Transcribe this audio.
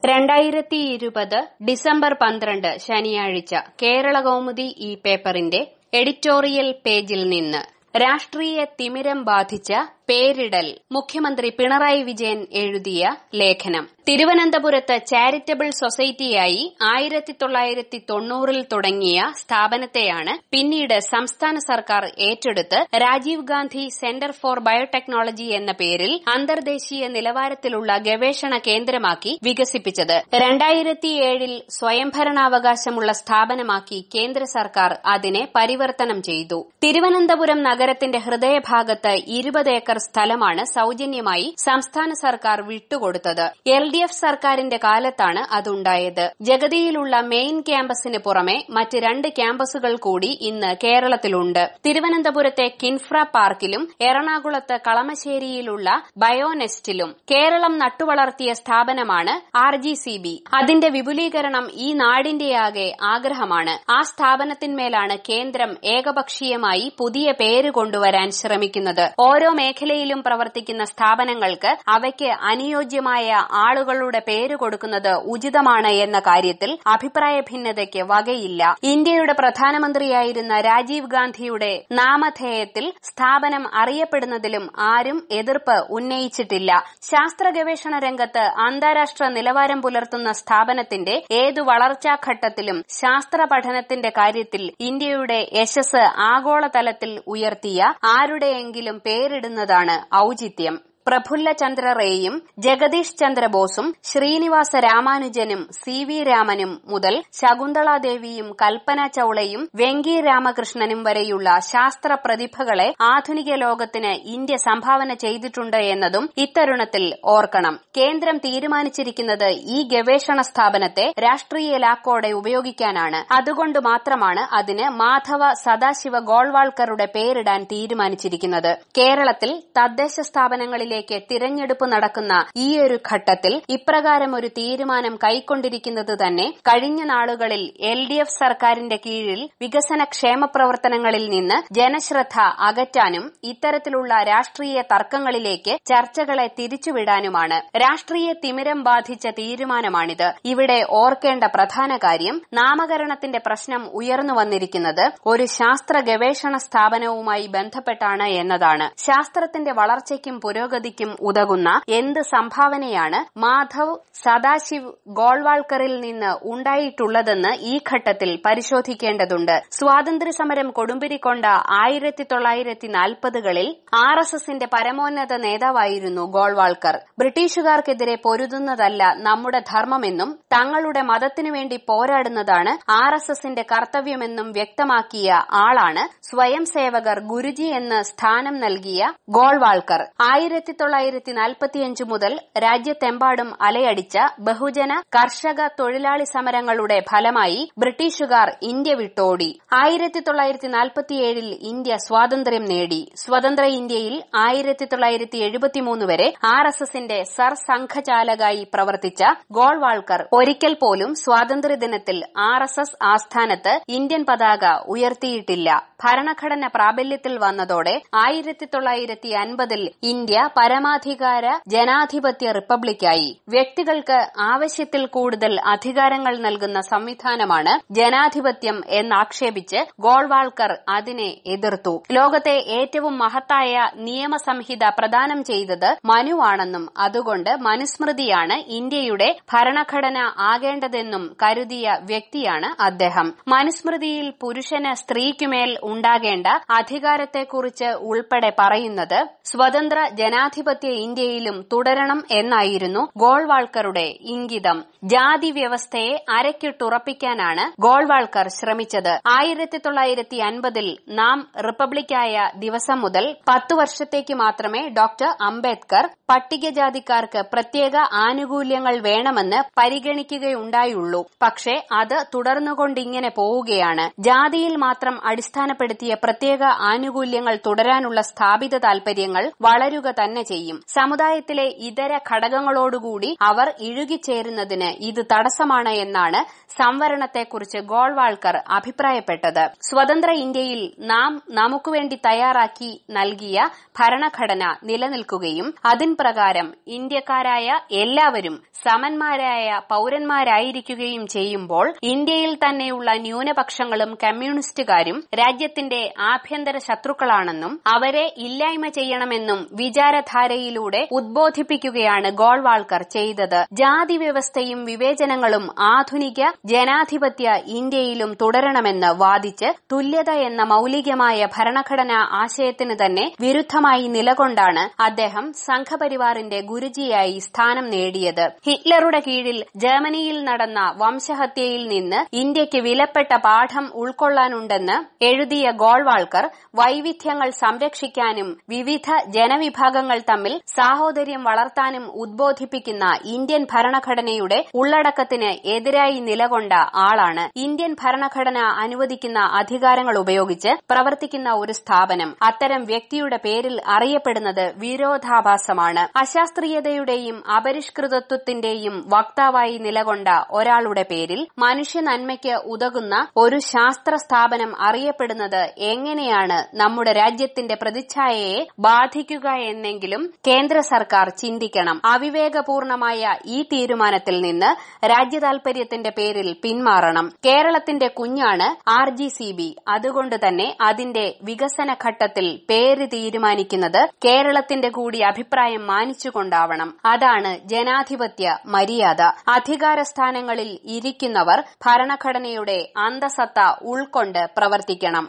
രണ്ടായിരത്തി ഇരുപത് ഡിസംബർ പന്ത്രണ്ട് ശനിയാഴ്ച കേരള കൗമുദി ഈ പേപ്പറിന്റെ എഡിറ്റോറിയൽ പേജിൽ നിന്ന് രാഷ്ട്രീയ തിമിരം ബാധിച്ച പേരിടൽ മുഖ്യമന്ത്രി പിണറായി വിജയൻ എഴുതിയ ലേഖനം തിരുവനന്തപുരത്ത് ചാരിറ്റബിൾ സൊസൈറ്റിയായി ആയിരത്തി തൊള്ളായിരത്തി തൊണ്ണൂറിൽ തുടങ്ങിയ സ്ഥാപനത്തെയാണ് പിന്നീട് സംസ്ഥാന സർക്കാർ ഏറ്റെടുത്ത് Rajiv Gandhi centre for biotechnology എന്ന പേരിൽ അന്തർദേശീയ നിലവാരത്തിലുള്ള ഗവേഷണ കേന്ദ്രമാക്കി വികസിപ്പിച്ചത് രണ്ടായിരത്തിയേഴിൽ സ്വയംഭരണാവകാശമുള്ള സ്ഥാപനമാക്കി കേന്ദ്ര സർക്കാർ അതിനെ പരിവർത്തനം ചെയ്തു തിരുവനന്തപുരം നഗരത്തിന്റെ ഹൃദയഭാഗത്ത് ഇരുപത് ഏക്കർ സ്ഥലമാണ് സൌജന്യമായി സംസ്ഥാന സർക്കാർ വിട്ടുകൊടുത്തത് എൽ ഡി എഫ് സർക്കാരിന്റെ കാലത്താണ് അതുണ്ടായത് ജഗതിയിലുള്ള മെയിൻ ക്യാമ്പസിന് പുറമെ മറ്റ് രണ്ട് ക്യാമ്പസുകൾ കൂടി ഇന്ന് കേരളത്തിലുണ്ട് തിരുവനന്തപുരത്തെ കിൻഫ്ര പാർക്കിലും എറണാകുളത്ത് കളമശ്ശേരിയിലുള്ള ബയോനെസ്റ്റിലും കേരളം നട്ടുവളർത്തിയ സ്ഥാപനമാണ് ആർ ജി സി ബി അതിന്റെ വിപുലീകരണം ഈ നാടിന്റെയാകെ ആഗ്രഹമാണ് ആ സ്ഥാപനത്തിന്മേലാണ് കേന്ദ്രം ഏകപക്ഷീയമായി പുതിയ പേര് കൊണ്ടുവരാൻ ശ്രമിക്കുന്നത് ഓരോ മേഖലയിലും പ്രവർത്തിക്കുന്ന സ്ഥാപനങ്ങൾക്ക് അവയ്ക്ക് അനുയോജ്യമായ ആളുകളുടെ പേര് കൊടുക്കുന്നത് ഉചിതമാണ് എന്ന കാര്യത്തിൽ അഭിപ്രായ ഭിന്നതയ്ക്ക് വകയില്ല ഇന്ത്യയുടെ പ്രധാനമന്ത്രിയായിരുന്ന രാജീവ് ഗാന്ധിയുടെ നാമധേയത്തിൽ സ്ഥാപനം അറിയപ്പെടുന്നതിലും ആരും എതിർപ്പ് ഉന്നയിച്ചിട്ടില്ല ശാസ്ത്ര ഗവേഷണ രംഗത്ത് അന്താരാഷ്ട്ര നിലവാരം പുലർത്തുന്ന സ്ഥാപനത്തിന്റെ ഏതു വളർച്ചാഘട്ടത്തിലും ശാസ്ത്ര പഠനത്തിന്റെ കാര്യത്തിൽ ഇന്ത്യയുടെ യശസ് ആഗോളതലത്തിൽ ഉയർത്തിയ ആരുടെയെങ്കിലും പേരിടുന്നതാണ് ഔചിത്യം പ്രഫുല്ല ചന്ദ്ര റേയും ജഗദീഷ് ചന്ദ്രബോസും ശ്രീനിവാസ രാമാനുജനും സി വി രാമനും മുതൽ ശകുന്തളാദേവിയും കൽപ്പന ചൌളയും വെങ്കി രാമകൃഷ്ണനും വരെയുള്ള ശാസ്ത്ര പ്രതിഭകളെ ആധുനിക ലോകത്തിന് ഇന്ത്യ സംഭാവന ചെയ്തിട്ടുണ്ട് എന്നതും ഇത്തരുണത്തിൽ ഓർക്കണം കേന്ദ്രം തീരുമാനിച്ചിരിക്കുന്നത് ഈ ഗവേഷണ സ്ഥാപനത്തെ രാഷ്ട്രീയ ലാക്കോടെ ഉപയോഗിക്കാനാണ് അതുകൊണ്ട് മാത്രമാണ് അതിന് മാധവ സദാശിവ ഗോൾവാൾക്കറുടെ പേരിടാൻ തീരുമാനിച്ചിരിക്കുന്നത് കേരളത്തിൽ തദ്ദേശ സ്ഥാപനങ്ങളിൽ ജില്ലയിലേക്ക് തിരഞ്ഞെടുപ്പ് നടക്കുന്ന ഈയൊരു ഘട്ടത്തിൽ ഇപ്രകാരം ഒരു തീരുമാനം കൈക്കൊണ്ടിരിക്കുന്നത് തന്നെ കഴിഞ്ഞ നാളുകളിൽ എൽ ഡി എഫ് സർക്കാരിന്റെ കീഴിൽ വികസന ക്ഷേമ പ്രവർത്തനങ്ങളിൽ നിന്ന് ജനശ്രദ്ധ അകറ്റാനും ഇത്തരത്തിലുള്ള രാഷ്ട്രീയ തർക്കങ്ങളിലേക്ക് ചർച്ചകളെ തിരിച്ചുവിടാനുമാണ് രാഷ്ട്രീയ തിമിരം ബാധിച്ച തീരുമാനമാണിത് ഇവിടെ ഓർക്കേണ്ട പ്രധാന കാര്യം നാമകരണത്തിന്റെ പ്രശ്നം ഉയർന്നു വന്നിരിക്കുന്നത് ഒരു ശാസ്ത്ര ഗവേഷണ സ്ഥാപനവുമായി ബന്ധപ്പെട്ടാണ് എന്നതാണ് ശാസ്ത്രത്തിന്റെ വളർച്ചയ്ക്കും പുരോഗതിക്കും ഉതകുന്ന എന്ത് സംഭാവനയാണ് മാധവ് സദാശിവ് ഗോൾവാൾക്കറിൽ നിന്ന് ഉണ്ടായിട്ടുള്ളതെന്ന് ഈ ഘട്ടത്തിൽ പരിശോധിക്കേണ്ടതുണ്ട് സ്വാതന്ത്ര്യസമരം കൊടുമ്പിരിക്കൊണ്ട ആയിരത്തി തൊള്ളായിരത്തി നാൽപ്പതുകളിൽ ആർ എസ് എസിന്റെ പരമോന്നത നേതാവായിരുന്നു ഗോൾവാൾക്കർ ബ്രിട്ടീഷുകാർക്കെതിരെ പൊരുതുന്നതല്ല നമ്മുടെ ധർമ്മമെന്നും തങ്ങളുടെ മതത്തിനു വേണ്ടി പോരാടുന്നതാണ് ആർ എസ് എസിന്റെ കർത്തവ്യമെന്നും വ്യക്തമാക്കിയ ആളാണ് സ്വയം സേവകർ ഗുരുജി എന്ന് സ്ഥാനം നൽകിയ ഗോൾവാൾക്കർ ആയിരത്തി തൊള്ളായിരത്തി നാൽപ്പത്തിയഞ്ച് മുതൽ രാജ്യത്തെമ്പാടും അലയടിച്ച ബഹുജന കർഷക തൊഴിലാളി സമരങ്ങളുടെ ഫലമായി ബ്രിട്ടീഷുകാർ ഇന്ത്യ വിട്ടോടി ആയിരത്തി തൊള്ളായിരത്തി നാൽപ്പത്തിയേഴിൽ ഇന്ത്യ സ്വാതന്ത്ര്യം നേടി സ്വതന്ത്ര ഇന്ത്യയിൽ ആയിരത്തി തൊള്ളായിരത്തി എഴുപത്തിമൂന്ന് വരെ ആർ എസ് എസിന്റെ സർ സംഘചാലകായി പ്രവർത്തിച്ച ഗോൾവാൾക്കർ ഒരിക്കൽ പോലും സ്വാതന്ത്ര്യദിനത്തിൽ ആർ എസ് എസ് ആസ്ഥാനത്ത് ഇന്ത്യൻ പതാക ഉയർത്തിയിട്ടില്ല ഭരണഘടന പ്രാബല്യത്തിൽ വന്നതോടെ ആയിരത്തി തൊള്ളായിരത്തി അൻപതിൽ ഇന്ത്യ പരമാധികാര ജനാധിപത്യ റിപ്പബ്ലിക്കായി വ്യക്തികൾക്ക് ആവശ്യത്തിൽ കൂടുതൽ അധികാരങ്ങൾ നൽകുന്ന സംവിധാനമാണ് ജനാധിപത്യം എന്നാക്ഷേപിച്ച് ഗോൾവാൾക്കർ അതിനെ എതിർത്തു ലോകത്തെ ഏറ്റവും മഹത്തായ നിയമസംഹിത പ്രദാനം ചെയ്തത് മനുവാണെന്നും അതുകൊണ്ട് മനുസ്മൃതിയാണ് ഇന്ത്യയുടെ ഭരണഘടന ആകേണ്ടതെന്നും കരുതിയ വ്യക്തിയാണ് അദ്ദേഹം മനുസ്മൃതിയിൽ പുരുഷന് സ്ത്രീക്കുമേൽ ഉണ്ടാകേണ്ട അധികാരത്തെക്കുറിച്ച് ഉൾപ്പെടെ പറയുന്നത് സ്വതന്ത്ര ജനാധിപത്യ ഇന്ത്യയിലും തുടരണം എന്നായിരുന്നു ഗോൾവാൾക്കറുടെ ഇംഗിതം ജാതി വ്യവസ്ഥയെ അരക്കിട്ടുറപ്പിക്കാനാണ് ഗോൾവാൾക്കർ ശ്രമിച്ചത് ആയിരത്തി തൊള്ളായിരത്തി അൻപതിൽ നാം റിപ്പബ്ലിക്കായ ദിവസം മുതൽ പത്തു വർഷത്തേക്ക് മാത്രമേ ഡോക്ടർ അംബേദ്കർ പട്ടികജാതിക്കാർക്ക് പ്രത്യേക ആനുകൂല്യങ്ങൾ വേണമെന്ന് പരിഗണിക്കുകയുണ്ടായുള്ളൂ പക്ഷേ അത് തുടർന്നുകൊണ്ടിങ്ങനെ പോവുകയാണ് ജാതിയിൽ മാത്രം അടിസ്ഥാനപ്പെടുത്തിയ പ്രത്യേക ആനുകൂല്യങ്ങൾ തുടരാനുള്ള സ്ഥാപിത താൽപര്യങ്ങൾ വളരുക തന്നെ ചെയ്യും സമുദായത്തിലെ ഇതര ഘടകങ്ങളോടുകൂടി അവർ ഇഴുകിച്ചേരുന്നതിന് ഇത് തടസ്സമാണ് എന്നാണ് സംവരണത്തെക്കുറിച്ച് ഗോൾവാൾക്കർ അഭിപ്രായപ്പെട്ടത് സ്വതന്ത്ര ഇന്ത്യയിൽ നാം നമുക്കുവേണ്ടി തയ്യാറാക്കി നൽകിയ ഭരണഘടന നിലനിൽക്കുകയും അതിൻ പ്രകാരം ഇന്ത്യക്കാരായ എല്ലാവരും സമന്മാരായ പൌരന്മാരായിരിക്കുകയും ചെയ്യുമ്പോൾ ഇന്ത്യയിൽ തന്നെയുള്ള ന്യൂനപക്ഷങ്ങളും കമ്മ്യൂണിസ്റ്റുകാരും രാജ്യത്തിന്റെ ആഭ്യന്തര ശത്രുക്കളാണെന്നും അവരെ ഇല്ലായ്മ ചെയ്യണമെന്നും വിചാരധാരയിലൂടെ ഉദ്ബോധിപ്പിക്കുകയാണ് ഗോൾവാൾക്കർ ചെയ്തത് ജാതി വ്യവസ്ഥയും വിവേചനങ്ങളും ആധുനിക ജനാധിപത്യ ഇന്ത്യയിലും തുടരണമെന്ന് വാദിച്ച് തുല്യത എന്ന മൌലികമായ ഭരണഘടനാ ആശയത്തിന് തന്നെ വിരുദ്ധമായി നിലകൊണ്ടാണ് അദ്ദേഹം സംഘപരിവാറിന്റെ ഗുരുജിയായി സ്ഥാനം നേടിയത് ഹിറ്റ്ലറുടെ കീഴിൽ ജർമ്മനിയിൽ നടന്ന വംശഹത്യയിൽ നിന്ന് ഇന്ത്യക്ക് വിലപ്പെട്ട പാഠം ഉൾക്കൊള്ളാനുണ്ടെന്ന് എഴുതിയ ഗോൾവാൾക്കർ വൈവിധ്യങ്ങൾ സംരക്ഷിക്കാനും വിവിധ ജനവിഭാഗങ്ങൾ തമ്മിൽ സാഹോദര്യം വളർത്താനും ഉദ്ബോധിപ്പിക്കുന്ന ഇന്ത്യൻ ഭരണഘടനയുടെ ഉള്ളടക്കത്തിന് എതിരായി നിലകൊണ്ട ആളാണ് ഇന്ത്യൻ ഭരണഘടന അനുവദിക്കുന്ന അധികാരങ്ങൾ ഉപയോഗിച്ച് പ്രവർത്തിക്കുന്ന ഒരു സ്ഥാപനം അത്തരം വ്യക്തിയുടെ പേരിൽ അറിയപ്പെടുന്നത് വിരോധാഭാസമാണ് അശാസ്ത്രീയതയുടെയും അപരിഷ്കൃതത്വത്തിന്റെയും വക്താവായി നിലകൊണ്ട ഒരാളുടെ പേരിൽ മനുഷ്യ നന്മയ്ക്ക് ഉതകുന്ന ഒരു ശാസ്ത്ര സ്ഥാപനം അറിയപ്പെടുന്നത് എങ്ങനെയാണ് നമ്മുടെ രാജ്യത്തിന്റെ പ്രതിച്ഛായയെ ബാധിക്കുക എന്നെങ്കിലും കേന്ദ്ര സർക്കാർ ചിന്തിക്കണം അവിവേകപൂർണമായ ഈ തീരുമാനത്തിൽ നിന്ന് രാജ്യതാൽപര്യത്തിന്റെ പേരിൽ പിന്മാറണം കേരളത്തിന്റെ കുഞ്ഞാണ് ആർ ജി സി ബി അതുകൊണ്ട് തന്നെ അതിന്റെ വികസന ഘട്ടത്തിൽ പേര് തീരുമാനിക്കുന്നത് കേരളത്തിന്റെ കൂടി അഭിപ്രായം മാനിച്ചുകൊണ്ടാവണം അതാണ് ജനാധിപത്യ മര്യാദ അധികാര സ്ഥാനങ്ങളിൽ ഇരിക്കുന്നവർ ഭരണഘടനയുടെ അന്തസത്ത ഉൾക്കൊണ്ട് പ്രവർത്തിക്കണം